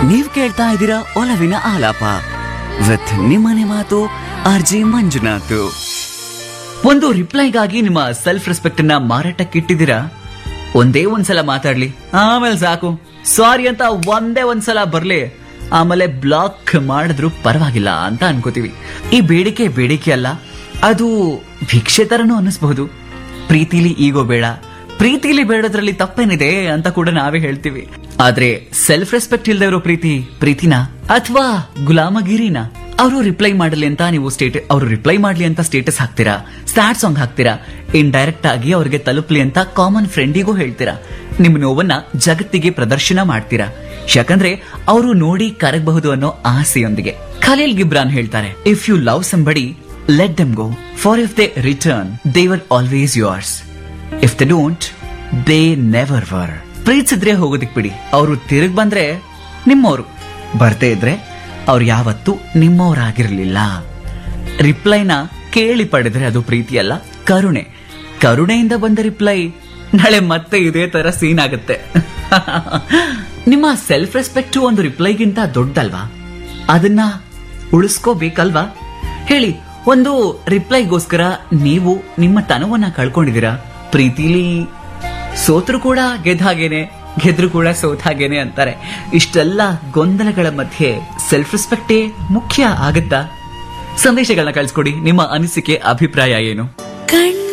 ನೀವ್ ಕೇಳ್ತಾ ಇದ್ದೀರಾ ಒಲವಿನ ಆಲಾಪ ವಿತ್ ನಿಮ್ಮನೆ ಮಾತು ಆರ್ ಜಿ ಮಂಜುನಾಥ್ ಒಂದು ರಿಪ್ಲೈಗಾಗಿ ನಿಮ್ಮ ಸೆಲ್ಫ್ ರೆಸ್ಪೆಕ್ಟ್ ಅನ್ನ ಮಾರಾಟಕ್ಕಿಟ್ಟಿದ್ದೀರಾ ಒಂದೇ ಒಂದ್ಸಲ ಮಾತಾಡ್ಲಿ ಆಮೇಲೆ ಸಾಕು ಸಾರಿ ಅಂತ ಒಂದೇ ಒಂದ್ಸಲ ಬರ್ಲಿ ಆಮೇಲೆ ಬ್ಲಾಕ್ ಮಾಡಿದ್ರು ಪರವಾಗಿಲ್ಲ ಅಂತ ಅನ್ಕೋತೀವಿ ಈ ಬೇಡಿಕೆ ಬೇಡಿಕೆ ಅಲ್ಲ ಅದು ಭಿಕ್ಷೆ ತರನೂ ಅನ್ನಿಸ್ಬಹುದು ಪ್ರೀತಿಲಿ ಈಗೋ ಬೇಡ ಪ್ರೀತಿಲಿ ಬೇಡದ್ರಲ್ಲಿ ತಪ್ಪೇನಿದೆ ಅಂತ ಕೂಡ ನಾವೇ ಹೇಳ್ತೀವಿ ಆದ್ರೆ ಸೆಲ್ಫ್ ರೆಸ್ಪೆಕ್ಟ್ ಇಲ್ದೇ ಇರೋ ಪ್ರೀತಿ ಪ್ರೀತಿನ ಅಥವಾ ಗುಲಾಮಗಿರಿನ ಅವರು ರಿಪ್ಲೈ ಮಾಡಲಿ ಅಂತ ನೀವು ಸ್ಟೇಟ್ ಅವರು ರಿಪ್ಲೈ ಮಾಡ್ಲಿ ಅಂತ ಸ್ಟೇಟಸ್ ಹಾಕ್ತೀರಾ ಸ್ಟಾರ್ಟ್ ಸಾಂಗ್ ಹಾಕ್ತೀರಾ ಇನ್ ಡೈರೆಕ್ಟ್ ಆಗಿ ಅವ್ರಿಗೆ ತಲುಪ್ಲಿ ಅಂತ ಕಾಮನ್ ಫ್ರೆಂಡಿಗೂ ಹೇಳ್ತೀರಾ ನಿಮ್ ನೋವನ್ನ ಜಗತ್ತಿಗೆ ಪ್ರದರ್ಶನ ಮಾಡ್ತೀರಾ ಯಾಕಂದ್ರೆ ಅವರು ನೋಡಿ ಕರಗಬಹುದು ಅನ್ನೋ ಆಸೆಯೊಂದಿಗೆ ಖಲೀಲ್ ಗಿಬ್ರಾನ್ ಹೇಳ್ತಾರೆ if you love somebody let them go for if they return they were always yours if they don't they never were ಪ್ರೀತಿಸಿದ್ರೆ ಹೋಗೋದಿಕ್ ಬಿಡಿ ಅವರು ತಿರುಗ್ ಬಂದ್ರೆ ನಿಮ್ಮವರು ಬರ್ದೇ ಇದ್ರೆ ಅವ್ರು ಯಾವತ್ತೂ ನಿಮ್ಮವರಾಗಿರ್ಲಿಲ್ಲ ರಿಪ್ಲೈನ ಕೇಳಿ ಪಡೆದ್ರೆ ಅದು ಪ್ರೀತಿ ಅಲ್ಲ ಕರುಣೆ ಕರುಣೆಯಿಂದ ಬಂದ ರಿಪ್ಲೈ ನಾಳೆ ಮತ್ತೆ ಇದೇ ತರ ಸೀನ್ ಆಗುತ್ತೆ ನಿಮ್ಮ ಸೆಲ್ಫ್ ರೆಸ್ಪೆಕ್ಟ್ ಒಂದು ರಿಪ್ಲೈಗಿಂತ ದೊಡ್ಡಲ್ವಾ ಅದನ್ನ ಉಳಿಸ್ಕೋಬೇಕಲ್ವಾ ಹೇಳಿ ಒಂದು ರಿಪ್ಲೈಗೋಸ್ಕರ ನೀವು ನಿಮ್ಮ ತನವನ್ನ ಕಳ್ಕೊಂಡಿದ್ದೀರಾ ಪ್ರೀತಿಲಿ ಸೋತ್ರು ಕೂಡ ಗೆದ್ದ ಹಾಗೇನೆ ಗೆದ್ರು ಕೂಡ ಸೋತ ಹಾಗೇನೆ ಅಂತಾರೆ ಇಷ್ಟೆಲ್ಲ ಗೊಂದಲಗಳ ಮಧ್ಯೆ ಸೆಲ್ಫ್ ರೆಸ್ಪೆಕ್ಟೇ ಮುಖ್ಯ ಆಗತ್ತಾ ಸಂದೇಶಗಳನ್ನ ಕಳಿಸ್ಕೊಡಿ ನಿಮ್ಮ ಅನಿಸಿಕೆ ಅಭಿಪ್ರಾಯ ಏನು ಕಣ್ಣ